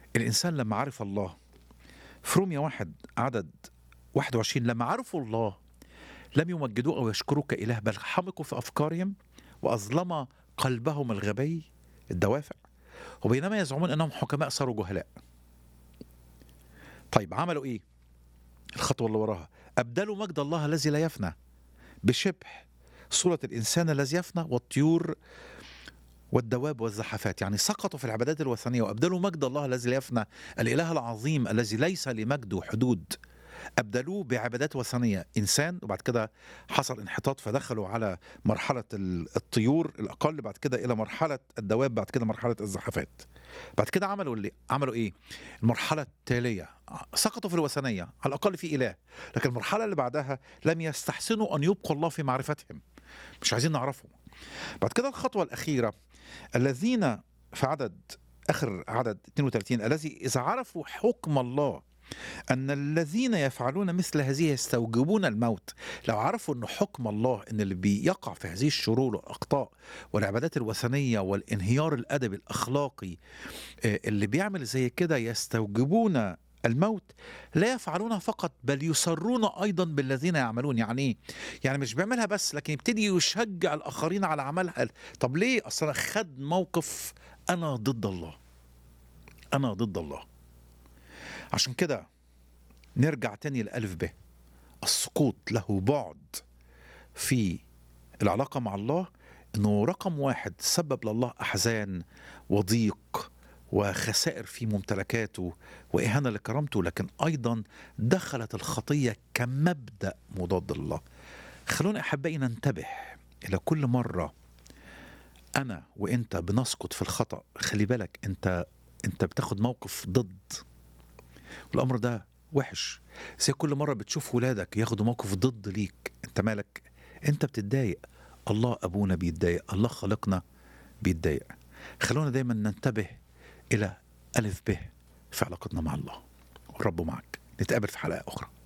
الإنسان لما عرف الله في روميا واحد عدد 21 لما عرفوا الله لم يمجدوه أو يشكروه كإله بل حمقوا في أفكارهم وأظلم قلبهم الغبي الدوافع وبينما يزعمون أنهم حكماء صاروا جهلاء طيب عملوا إيه الخطوة اللي وراها أبدلوا مجد الله الذي لا يفنى بشبه صورة الإنسان الذي يفنى والطيور والدواب والزحفات يعني سقطوا في العبادات الوثنية وأبدلوا مجد الله الذي لا يفنى الإله العظيم الذي ليس لمجده حدود أبدلوه بعبادات وثنية إنسان وبعد كده حصل انحطاط فدخلوا على مرحلة ال- الطيور الأقل بعد كده إلى مرحلة الدواب بعد كده مرحلة الزحفات بعد كده عملوا اللي عملوا إيه المرحلة التالية سقطوا في الوثنية على الأقل في إله لكن المرحلة اللي بعدها لم يستحسنوا أن يبقوا الله في معرفتهم مش عايزين نعرفه بعد كده الخطوة الأخيرة الذين في عدد آخر عدد 32 الذي إذا عرفوا حكم الله أن الذين يفعلون مثل هذه يستوجبون الموت لو عرفوا أن حكم الله أن اللي بيقع في هذه الشرور والأخطاء والعبادات الوثنية والانهيار الأدبي الأخلاقي آه، اللي بيعمل زي كده يستوجبون الموت لا يفعلونها فقط بل يصرون ايضا بالذين يعملون يعني ايه يعني مش بيعملها بس لكن يبتدي يشجع الاخرين على عملها طب ليه اصلا خد موقف انا ضد الله انا ضد الله عشان كده نرجع تاني لألف ب السقوط له بعد في العلاقة مع الله انه رقم واحد سبب لله احزان وضيق وخسائر في ممتلكاته واهانه لكرامته لكن ايضا دخلت الخطيه كمبدا مضاد لله خلونا احبائي ننتبه الى كل مره انا وانت بنسقط في الخطا خلي بالك انت انت بتاخد موقف ضد والامر ده وحش زي كل مره بتشوف ولادك ياخدوا موقف ضد ليك انت مالك انت بتتضايق الله ابونا بيتضايق الله خلقنا بيتضايق خلونا دايما ننتبه الى الف ب في علاقتنا مع الله والرب معك نتقابل في حلقه اخرى